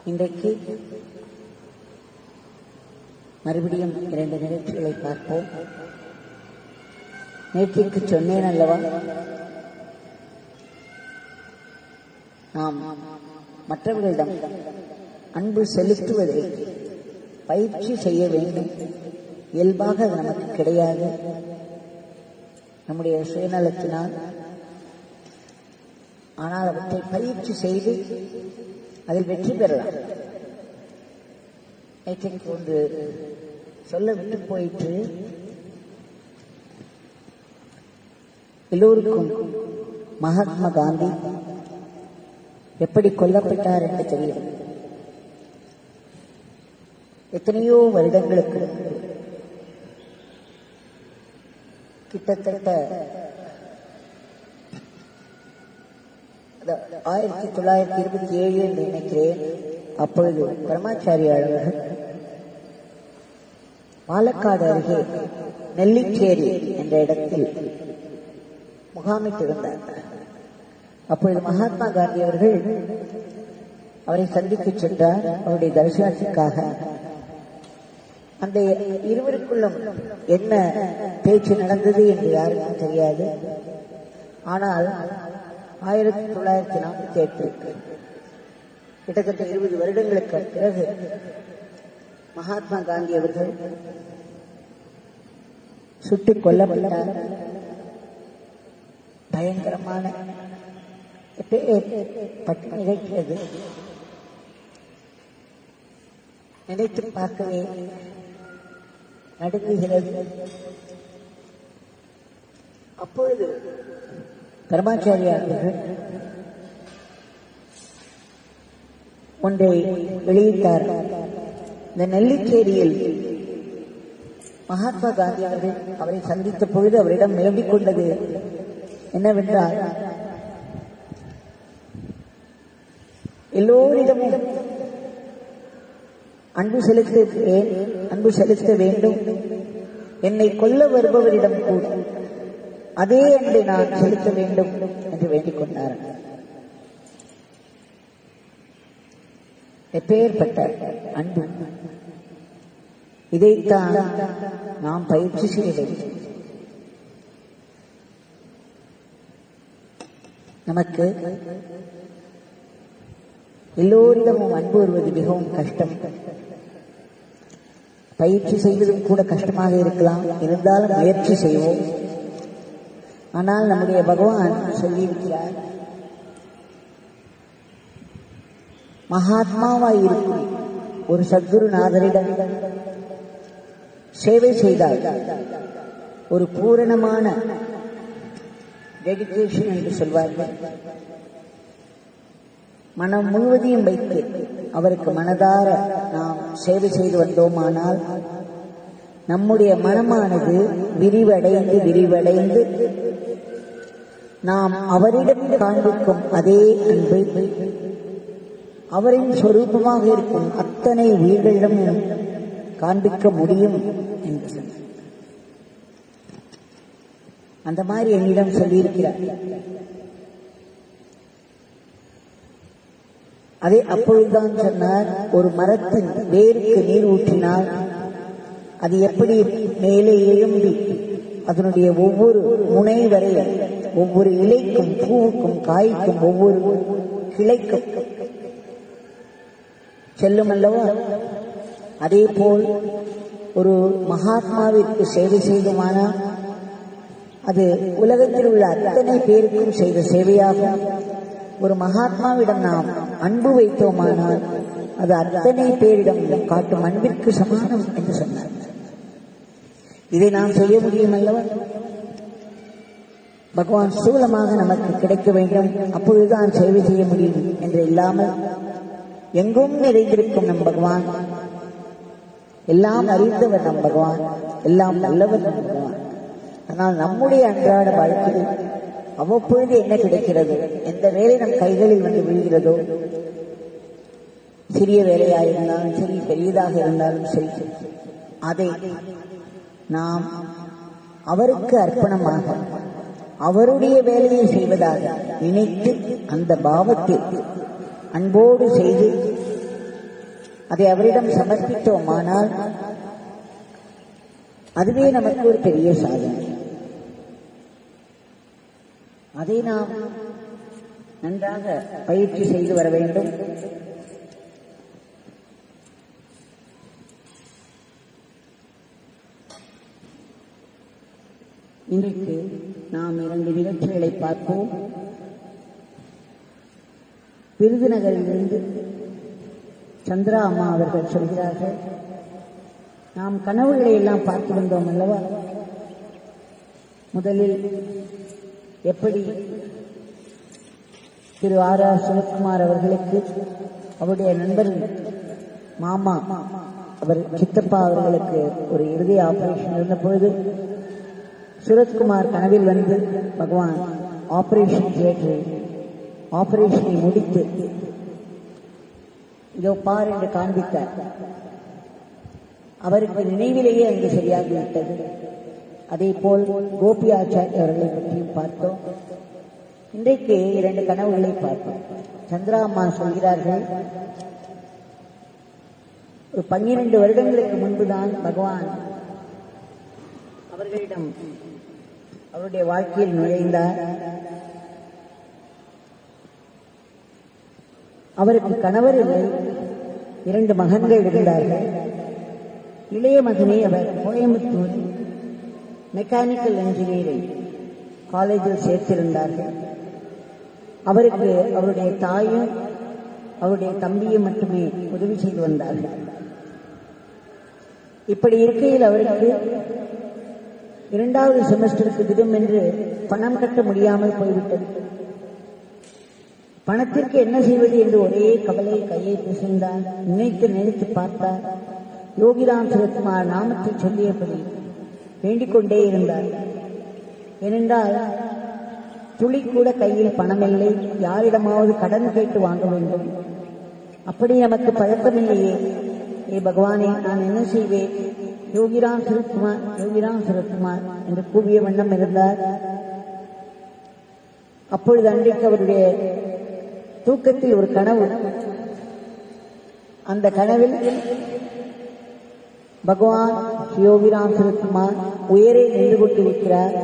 இன்றைக்கு மறுபடியும் இரண்டு நிகழ்ச்சிகளை பார்ப்போம் நேற்றுக்கு சொன்னேன் அல்லவா நாம் மற்றவர்களிடம் அன்பு செலுத்துவதை பயிற்சி செய்ய வேண்டும் இயல்பாக அது நமக்கு கிடையாது நம்முடைய சுயநலத்தினால் ஆனால் அவற்றை பயிற்சி செய்து அதில் வெற்றி பெறலாம் நேற்றைக்கு ஒன்று சொல்ல விட்டு போயிற்று எல்லோருக்கும் மகாத்மா காந்தி எப்படி கொல்லப்பட்டார் என்று தெரியும் எத்தனையோ வருடங்களுக்கு முன்பு, கிட்டத்தட்ட அத- ஆயிரத்தி தொள்ளாயிரத்தி இருபத்தி ஏழு என்று நினைக்கிறேன் அப்பொழுது பரமாச்சாரியார் அவர்கள் பாலக்காடு அருகே நெல்லிச்சேரி என்ற இடத்தில் முகாமிட்டிருந்தார் அப்பொழுது மகாத்மா காந்தி அவர்கள் அவரை சந்திக்க சென்றார் அவருடைய தரிசனத்துக்காக அந்த இருவருக்குள்ளும் என்ன பேச்சு நடந்தது என்று யாருக்கும் தெரியாது ஆனால் ஆயிரத்தி தொள்ளாயிரத்தி நாற்பத்தி எட்டு கிட்டத்தட்ட இருபது வருடங்களுக்கு பிறகு மகாத்மா காந்தி அவர்கள் சுட்டுக் கொல்லப்பட்டார் பயங்கரமான பேர் பட்டு நிகழ்கிறது நினைத்து பார்க்கவே நடுங்குகிறது அப்பொழுது பரமாச்சாரியார் அவர்கள் ஒன்றை வெளியிட்டார் இந்த நெல்லிச்சேரியில் மகாத்மா காந்தி அவர்கள் அவரை சந்தித்த பொழுது அவரிடம் வேண்டிக் கொண்டது என்னவென்றால் எல்லோரிடமும் அன்பு செலுத்துகிறேன் அன்பு செலுத்த வேண்டும் என்னை கொல்ல வருபவரிடம் கூட அதே அன்பை நான் செலுத்த வேண்டும் என்று வேண்டிக் கொண்டார் எப்பேற்பட்ட அன்பு இதைத்தான் நாம் பயிற்சி செய்ய வேண்டும் நமக்கு எல்லோரிடமும் அன்பு வருவது மிகவும் கஷ்டம் பயிற்சி செய்வதும் கூட கஷ்டமாக இருக்கலாம் இருந்தாலும் முயற்சி செய்வோம் ஆனால் நம்முடைய பகவான் சொல்லியிருக்கிறார் மகாத்மாவாய் இருக்கும் ஒரு சத்குருநாதரிடம் சேவை செய்தால் ஒரு பூரணமான டெடிகேஷன் என்று சொல்வார்கள் மனம் முழுவதையும் வைத்து அவருக்கு மனதார நாம் சேவை செய்து வந்தோமானால் நம்முடைய மனமானது விரிவடைந்து விரிவடைந்து நாம் அவரிடம் காண்பிக்கும் அதே அன்பை அவரின் சொரூபமாக இருக்கும் அத்தனை உயிர்களிடமும் காண்பிக்க முடியும் என்று சொன்னார் அந்த மாதிரி என்னிடம் சொல்லியிருக்கிறார் அதே அப்பொழுதுதான் சொன்னார் ஒரு மரத்தின் வேருக்கு நீர் ஊற்றினால் அது எப்படி மேலே எழும்பி அதனுடைய ஒவ்வொரு முனை வரை ஒவ்வொரு இலைக்கும் பூவுக்கும் காய்க்கும் ஒவ்வொரு கிளைக்கும் செல்லும் அல்லவா அதே போல் ஒரு மகாத்மாவிற்கு சேவை செய்துமானால் அது உலகத்தில் உள்ள அத்தனை பேருக்கும் செய்த சேவையாகும் ஒரு மகாத்மாவிடம் நாம் அன்பு வைத்தோமானால் அது அத்தனை பேரிடம் காட்டும் அன்பிற்கு சமானம் என்று சொன்னார் இதை நாம் செய்ய முடியும் அல்லவா பகவான் சூலமாக நமக்கு கிடைக்க வேண்டும் அப்பொழுதுதான் சேவை செய்ய முடியும் என்று இல்லாமல் எங்கும் நிறைந்திருக்கும் நம் பகவான் எல்லாம் அறிந்தவர் நம் பகவான் எல்லாம் நல்லவர் நம் பகவான் ஆனால் நம்முடைய அன்றாட வாழ்க்கையில் அவ்வப்பொழுது என்ன கிடைக்கிறது எந்த வேலை நம் கைகளில் வந்து விழுகிறதோ சிறிய வேலையாக இருந்தாலும் சரி பெரியதாக இருந்தாலும் சரி அதை நாம் அவருக்கு அர்ப்பணமாக அவருடைய வேலையை செய்வதாக நினைத்து அந்த பாவத்தில் அன்போடு செய்து அதை அவரிடம் சமர்ப்பித்தோமானால் அதுவே நமக்கு ஒரு பெரிய சாதனை அதை நாம் நன்றாக பயிற்சி செய்து வர வேண்டும் இன்றைக்கு நாம் இரண்டு நிகழ்ச்சிகளை பார்ப்போம் விருதுநகரிலிருந்து சந்திரா அம்மா அவர்கள் சொல்கிறார்கள் நாம் கனவுகளை எல்லாம் பார்த்து வந்தோம் அல்லவா முதலில் எப்படி திரு ஆர் ஆர் சிவகுமார் அவர்களுக்கு அவருடைய நண்பர் மாமா அவர் சித்தப்பா அவர்களுக்கு ஒரு இறுதி ஆபரேஷன் இருந்த பொழுது சுரத்குமார் கனவில் வந்து பகவான் ஆபரேஷன் தியேட்டரில் ஆபரேஷனை முடித்து இதோ பார் என்று காண்பித்தார் அவருக்கு நினைவிலேயே அங்கு சரியாகிவிட்டது அதே போல் கோபி ஆச்சாரி அவர்களை பற்றியும் பார்த்தோம் இன்றைக்கு இரண்டு கனவுகளை பார்த்தோம் சந்திரா அம்மா சொல்கிறார்கள் ஒரு பன்னிரண்டு வருடங்களுக்கு முன்புதான் பகவான் அவர்களிடம் அவருடைய வாழ்க்கையில் நுழைந்தார் அவருக்கு கணவர் இல்லை இரண்டு மகன்கள் இருந்தார்கள் இளைய மகனை அவர் கோயம்புத்தூர் மெக்கானிக்கல் இன்ஜினியரிங் காலேஜில் சேர்த்திருந்தார்கள் அவருக்கு அவருடைய தாயும் அவருடைய தம்பியும் மட்டுமே உதவி செய்து வந்தார்கள் இப்படி இருக்கையில் அவருக்கு இரண்டாவது செமஸ்டருக்கு திடும் என்று பணம் கட்ட முடியாமல் போய்விட்டது பணத்திற்கு என்ன செய்வது என்று ஒரே கவலை கையை பிசைந்தார் நினைத்து நினைத்து பார்த்தார் யோகிராம் சிவகுமார் நாமத்தை சொல்லியபடி வேண்டிக் கொண்டே இருந்தார் ஏனென்றால் துளி கூட கையில் பணமில்லை யாரிடமாவது கடன் கேட்டு வாங்க வேண்டும் அப்படி நமக்கு பழக்கமில்லையே ஏ பகவானே நான் என்ன செய்வேன் யோகிராம் சிவகுமார் யோகிராம் சிவகுமார் என்று கூவிய வண்ணம் இருந்தார் அப்பொழுது அன்றைக்கு அவருடைய தூக்கத்தில் ஒரு கனவு அந்த கனவில் பகவான் யோகிராம் சிவகுமார் உயரே நின்று கொண்டிருக்கிறார்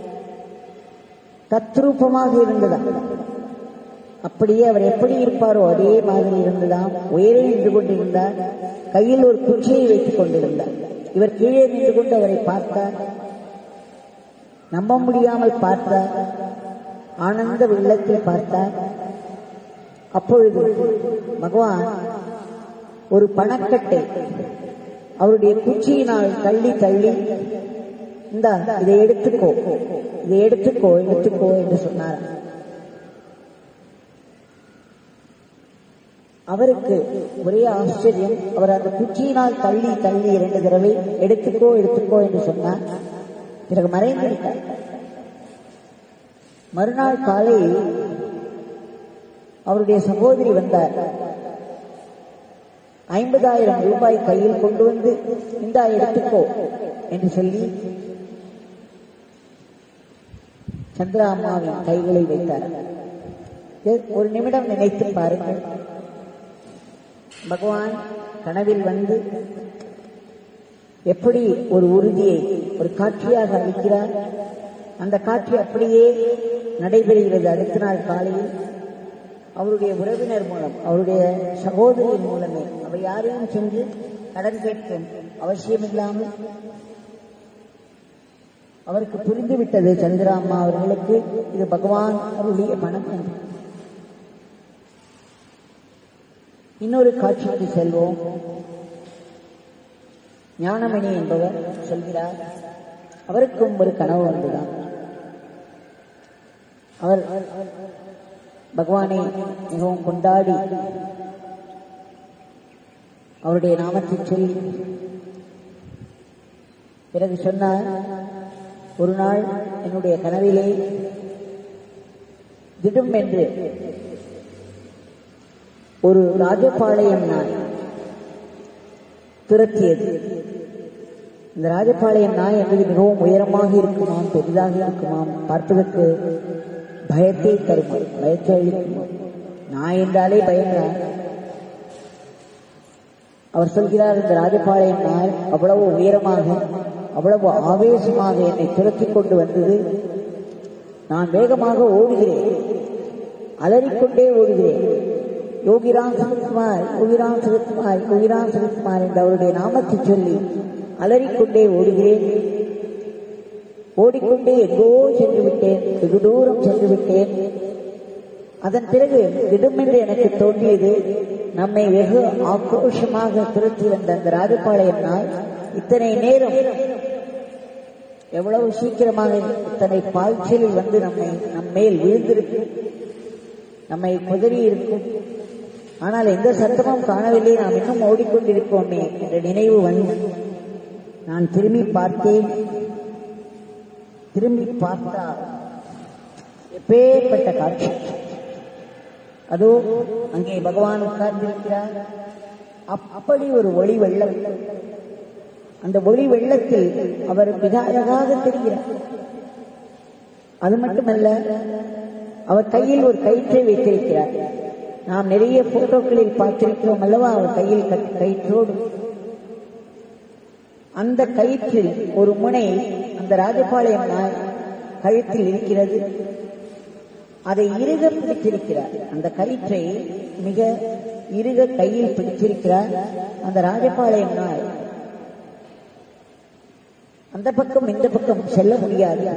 தத்ரூபமாக இருந்ததாம் அப்படியே அவர் எப்படி இருப்பாரோ அதே மாதிரி இருந்ததாம் உயரே நின்று கொண்டிருந்தார் கையில் ஒரு குச்சியை வைத்துக் கொண்டிருந்தார் இவர் கீழே நின்று கொண்டு அவரை பார்த்தார் நம்ப முடியாமல் பார்த்தார் ஆனந்த வெள்ளத்தில் பார்த்தார் அப்பொழுது பகவான் ஒரு பணக்கட்டை அவருடைய குச்சியினால் தள்ளி தள்ளி இந்த இதை எடுத்துக்கோ இதை எடுத்துக்கோ எடுத்துக்கோ என்று சொன்னார் அவருக்கு ஒரே ஆச்சரியம் அவர் அந்த குச்சியினால் தள்ளி தள்ளி இரண்டு தடவை எடுத்துக்கோ எடுத்துக்கோ என்று சொன்னார் பிறகு மறைந்து விட்டார் மறுநாள் காலை அவருடைய சகோதரி வந்தார் ஐம்பதாயிரம் ரூபாய் கையில் கொண்டு வந்து இந்தா எடுத்துக்கோ என்று சொல்லி சந்திரா அம்மாவின் கைகளை வைத்தார் ஒரு நிமிடம் நினைத்து பாருங்கள் பகவான் கனவில் வந்து எப்படி ஒரு உறுதியை ஒரு காட்சியாக அளிக்கிறார் அந்த காட்சி அப்படியே நடைபெறுகிறது அடுத்த நாள் காலையில் அவருடைய உறவினர் மூலம் அவருடைய சகோதரியின் மூலமே அவர் யாரையும் சென்று கடன் கேட்கும் அவசியமில்லாமல் அவருக்கு புரிந்துவிட்டது சந்திரா அம்மா அவர்களுக்கு இது பகவான் அவருடைய பணம் என்று இன்னொரு காட்சிக்கு செல்வோம் ஞானமணி என்பவர் சொல்கிறார் அவருக்கும் ஒரு கனவு வந்துதான் அவர் பகவானை மிகவும் கொண்டாடி அவருடைய நாமத்தை சொல்லி பிறகு சொன்னார் ஒரு நாள் என்னுடைய கனவிலே திடும் என்று ஒரு ராஜபாளையம் நாய் துரத்தியது இந்த ராஜபாளையம் நாய் என்பது மிகவும் உயரமாக இருக்குமாம் பெரிதாக இருக்குமாம் பார்ப்பதற்கு பயத்தை தருமா பயத்தை அளிக்குமா நாய் என்றாலே பயங்கிறார் அவர் சொல்கிறார் இந்த ராஜபாளையம் நாள் அவ்வளவு உயரமாக அவ்வளவு ஆவேசமாக என்னை துரத்தி கொண்டு வந்தது நான் வேகமாக ஓடுகிறேன் அலறிக்கொண்டே ஓடுகிறேன் யோகிராம் சரத்குமார் யோகிராம் சரத்குமார் யோகிராம் சரத்குமார் என்று அவருடைய நாமத்தை சொல்லி அலறிக்கொண்டே ஓடுகிறேன் ஓடிக்கொண்டே எங்கோ சென்று விட்டேன் வெகு தூரம் சென்று விட்டேன் அதன் பிறகு திடுமென்று எனக்கு தோன்றியது நம்மை வெகு ஆக்ரோஷமாக துரத்தி வந்த அந்த ராஜபாளையம் நாள் இத்தனை நேரம் எவ்வளவு சீக்கிரமாக இத்தனை பாய்ச்சலில் வந்து நம்மை நம் மேல் விழுந்திருக்கும் நம்மை குதறி இருக்கும் ஆனால் எந்த சத்தமும் காணவில்லை நாம் இன்னும் ஓடிக்கொண்டிருக்கோமே என்ற நினைவு வந்து நான் திரும்பி பார்த்தேன் திரும்பி பார்த்தால் எப்பேற்பட்ட காட்சி அதோ அங்கே பகவான் உட்கார்ந்திருக்கிறார் அப்- அப்படி ஒரு ஒளி வெள்ளம் அந்த ஒளி வெள்ளத்தில் அவர் மிக அழகாக தெரிகிறார் அது மட்டுமல்ல அவர் கையில் ஒரு கயிற்றை வைத்திருக்கிறார் நாம் நிறைய போட்டோக்களில் பார்த்திருக்கிறோம் அல்லவா அவர் கையில் கட்- கயிற்றோடு அந்த கயிற்றில் ஒரு முனை அந்த ராஜபாளையம் நாய் கழுத்தில் இருக்கிறது அதை இறுக பிடித்திருக்கிறார் அந்த கயிற்றை மிக இறுக கையில் பிடித்திருக்கிறார் அந்த ராஜபாளையம் நாய் அந்த பக்கம் இந்த பக்கம் செல்ல முடியாது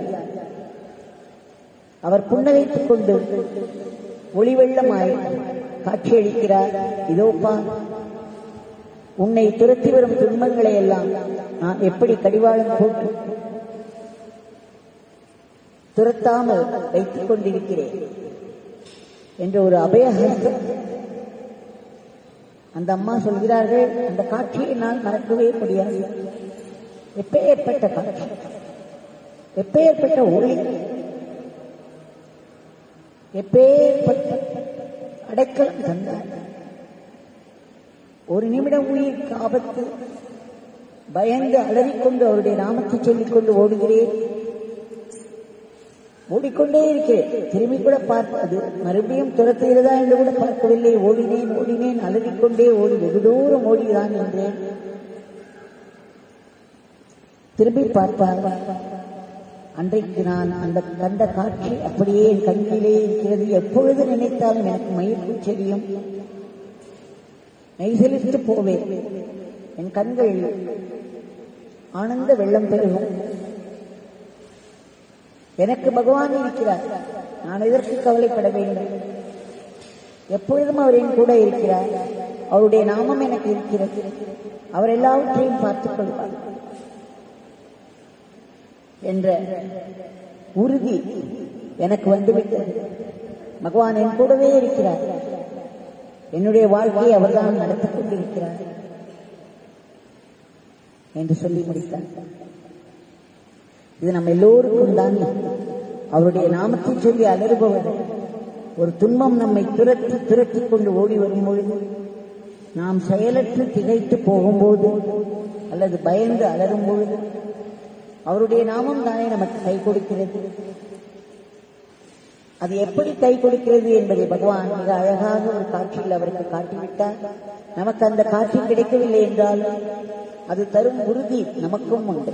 அவர் புன்னகைத்துக் கொண்டு ஒளி வெள்ளமாய் காட்சியளிக்கிறார் இதோப்பா உன்னை துரத்தி வரும் துன்பங்களை எல்லாம் நான் எப்படி கடிவாளம் போட்டு துரத்தாமல் வைத்துக் கொண்டிருக்கிறேன் என்ற ஒரு அபயஹஸ்தம் அந்த அம்மா சொல்கிறார்கள் அந்த காட்சியை நான் மறக்கவே முடியாது எப்பேற்பட்ட காட்சி எப்பேற்பட்ட ஒளி எப்பேற்பட்ட அடைக்கலம் தந்தார் ஒரு நிமிடம் உயிருக்கு ஆபத்து பயந்து அலறிக்கொண்டு அவருடைய நாமத்தை சொல்லிக்கொண்டு ஓடுகிறேன் ஓடிக்கொண்டே இருக்கிறேன் திரும்பி கூட பார்ப்பது மறுபடியும் துரத்துகிறதா என்று கூட பார்க்கவில்லை ஓடினேன் ஓடினேன் அலறிக்கொண்டே ஓடி வெகு தூரம் ஓடிதான் என்றேன் திரும்பி பார்ப்பார் அன்றைக்கு நான் அந்த கண்ட காட்சி அப்படியே என் கண்ணிலே இருக்கிறது எப்பொழுது நினைத்தாலும் எனக்கு மயிர்ப்பு செடியும் மெய்செலுத்து போவேன் என் கண்கள் ஆனந்த வெள்ளம் பெருகும் எனக்கு பகவான் இருக்கிறார் நான் எதற்கு கவலைப்பட வேண்டும் எப்பொழுதும் அவர் என் கூட இருக்கிறார் அவருடைய நாமம் எனக்கு இருக்கிறது அவர் எல்லாவற்றையும் பார்த்துக் கொள்வார் என்ற உறுதி எனக்கு வந்துவிட்டது பகவான் என் கூடவே இருக்கிறார் என்னுடைய வாழ்க்கையை அவர்தான் நடத்திக் கொண்டிருக்கிறார் என்று சொல்லி முடித்தார் இது நம்ம எல்லோருக்கும் தான் அவருடைய நாமத்தை சொல்லி அலறுபவர் ஒரு துன்பம் நம்மை துரத்தி துரத்தி கொண்டு ஓடி வரும் பொழுது நாம் செயலற்று திகைத்து போகும்போது அல்லது பயந்து அலறும் பொழுது அவருடைய நாமம் தானே நமக்கு கை கொடுக்கிறது அது எப்படி கை கொடுக்கிறது என்பதை பகவான் மிக அழகாக ஒரு காட்சியில் அவருக்கு காட்டிவிட்டார் நமக்கு அந்த காட்சி கிடைக்கவில்லை என்றால் அது தரும் உறுதி நமக்கும் உண்டு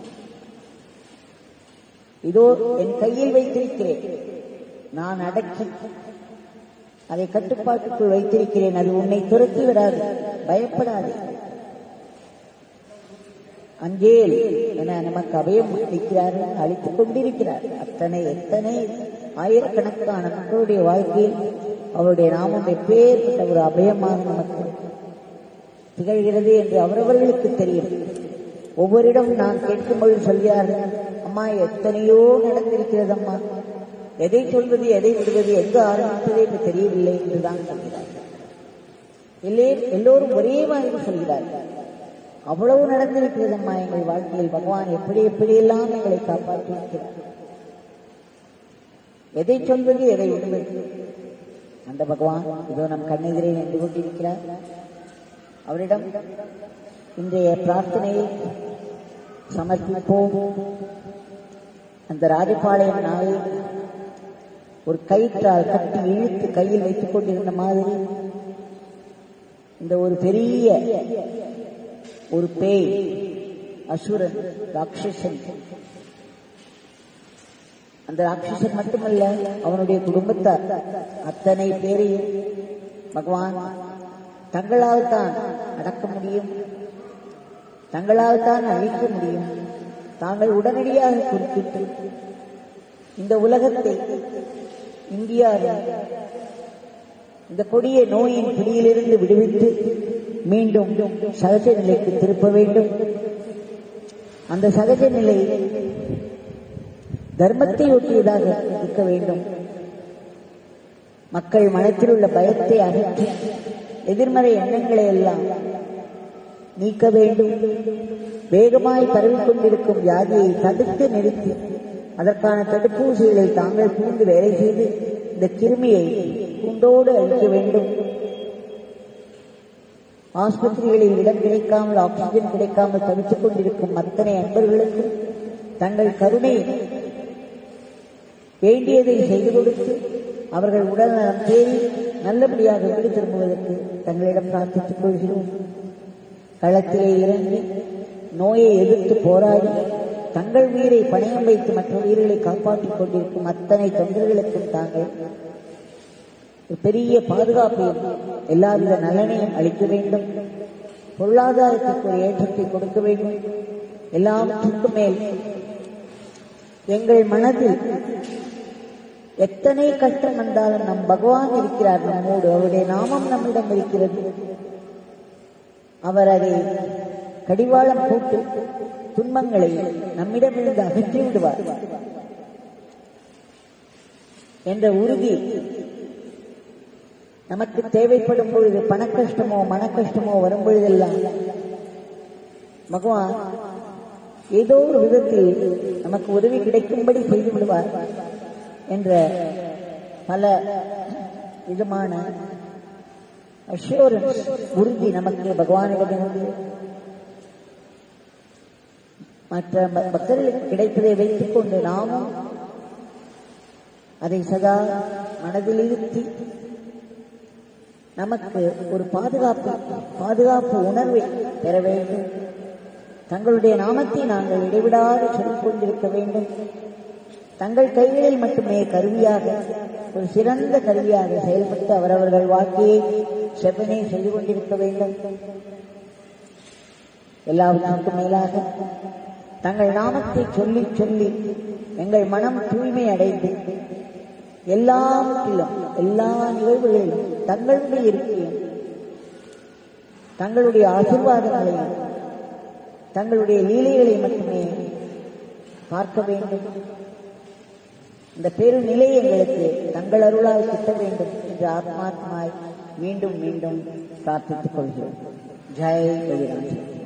இதோ என் கையில் வைத்திருக்கிறேன் நான் அடக்கி அதை கட்டுப்பாட்டுக்குள் வைத்திருக்கிறேன் அது உன்னை துரத்தி விடாது பயப்படாது அஞ்சேல் என நமக்கு அபயம் அளிக்கிறார்கள் அளித்துக் கொண்டிருக்கிறார் அத்தனை எத்தனை ஆயிரக்கணக்கான மக்களுடைய வாழ்க்கையில் அவருடைய நாமம் எப்பேற்பட்ட ஒரு அபயமாக நமக்கு திகழ்கிறது என்று அவரவர்களுக்கு தெரியும் ஒவ்வொருடம் நான் கேட்கும்போது சொல்கிறார்கள் அம்மா எத்தனையோ நடந்திருக்கிறது அம்மா எதை சொல்வது எதை விடுவது எங்கு ஆரம்பிப்பது என்று தெரியவில்லை என்றுதான் சொல்கிறார் எல்லே எல்லோரும் ஒரே மாதிரி சொல்கிறார்கள் அவ்வளவு நடந்திருக்கிறது அம்மா எங்கள் வாழ்க்கையில் பகவான் எப்படி எப்படியெல்லாம் எங்களை காப்பாற்றியிருக்கிறார் எதை சொல்வது எதை விடுவது அந்த பகவான் இதோ நம் கண்ணெதிரே நின்று கொண்டிருக்கிறார் அவரிடம் இன்றைய பிரார்த்தனையை சமர்ப்பிப்போம் அந்த ராஜபாளையம் நாளை ஒரு கயிற்றால் கட்டி இழுத்து கையில் வைத்துக் கொண்டிருந்த மாதிரி இந்த ஒரு பெரிய ஒரு பேய் அசுரன் ராட்சசன் அந்த ராட்சசன் மட்டுமல்ல அவனுடைய குடும்பத்தார் அத்தனை பேரையும் பகவான் தங்களால் தான் அடக்க முடியும் தங்களால் தான் அழிக்க முடியும் தாங்கள் உடனடியாக குறிப்பிட்டு இந்த உலகத்தை இந்தியாவில் இந்த கொடிய நோயின் பிடியிலிருந்து விடுவித்து மீண்டும் சகஜ நிலைக்கு திருப்ப வேண்டும் அந்த சகஜ நிலை தர்மத்தை ஒட்டியதாக இருக்க வேண்டும் மக்கள் மனத்தில் உள்ள பயத்தை அகற்றி எதிர்மறை எண்ணங்களை எல்லாம் நீக்க வேண்டும் வேகமாய் பரவிக்கொண்டிருக்கும் வியாதியை தடுத்து நிறுத்தி அதற்கான தடுப்பூசிகளை தாங்கள் பூண்டு வேலை செய்து இந்த கிருமியை பூண்டோடு அழிக்க வேண்டும் ஆஸ்பத்திரிகளில் இடம் கிடைக்காமல் ஆக்சிஜன் கிடைக்காமல் தவித்துக் கொண்டிருக்கும் அத்தனை அன்பர்களுக்கும் தங்கள் கருணை வேண்டியதை செய்து கொடுத்து அவர்கள் உடல் நலம் தேடி நல்லபடியாக வீடு திரும்புவதற்கு தங்களிடம் பிரார்த்தித்துக் கொள்கிறோம் களத்திலே இறங்கி நோயை எதிர்த்து போராடி தங்கள் உயிரை பணயம் வைத்து மற்ற உயிர்களை காப்பாற்றிக் கொண்டிருக்கும் அத்தனை தொண்டர்களுக்கும் தாங்கள் ஒரு பெரிய பாதுகாப்பையும் எல்லாவித நலனையும் அளிக்க வேண்டும் பொருளாதாரத்திற்கு ஒரு ஏற்றத்தை கொடுக்க வேண்டும் எல்லாவற்றுக்கும் மேல் எங்கள் மனதில் எத்தனை கஷ்டம் வந்தாலும் நம் பகவான் இருக்கிறார் நம்மோடு அவருடைய நாமம் நம்மிடம் இருக்கிறது அவர் அதை கடிவாளம் போட்டு துன்பங்களை நம்மிடமிருந்து அகற்றி விடுவார் என்ற உறுதி நமக்கு தேவைப்படும் பொழுது பண கஷ்டமோ மன கஷ்டமோ வரும் பொழுதெல்லாம் பகவான் ஏதோ ஒரு விதத்தில் நமக்கு உதவி கிடைக்கும்படி செய்து விடுவார் என்ற பல விதமான அஷூரன்ஸ் உறுதி நமக்கு பகவானிடமிருந்து மற்ற பக்தர்களுக்கு கிடைப்பதை வைத்துக் கொண்டு நாமும் அதை சதா மனதில் இருத்தி நமக்கு ஒரு பாதுகாப்பு பாதுகாப்பு உணர்வை பெற வேண்டும் தங்களுடைய நாமத்தை நாங்கள் இடைவிடாது சொல்லிக் கொண்டிருக்க வேண்டும் தங்கள் கைகளில் மட்டுமே கருவியாக ஒரு சிறந்த கருவியாக செயல்பட்டு அவரவர்கள் வாழ்க்கையை செவ்வனே செய்து கொண்டிருக்க வேண்டும் எல்லாவற்றுக்கும் மேலாக தங்கள் நாமத்தை சொல்லி சொல்லி எங்கள் மனம் தூய்மை அடைந்து எல்லாவற்றிலும் எல்லா நிகழ்வுகளிலும் தங்களுடைய இருக்கையும் தங்களுடைய ஆசீர்வாதங்களையும் தங்களுடைய லீலைகளை மட்டுமே பார்க்க வேண்டும் இந்த பெருநிலை எங்களுக்கு தங்கள் அருளால் கிட்ட வேண்டும் என்று ஆத்மாத்மாய் மீண்டும் மீண்டும் பிரார்த்தித்துக் கொள்கிறோம் ஜெய் ரவிராஜ்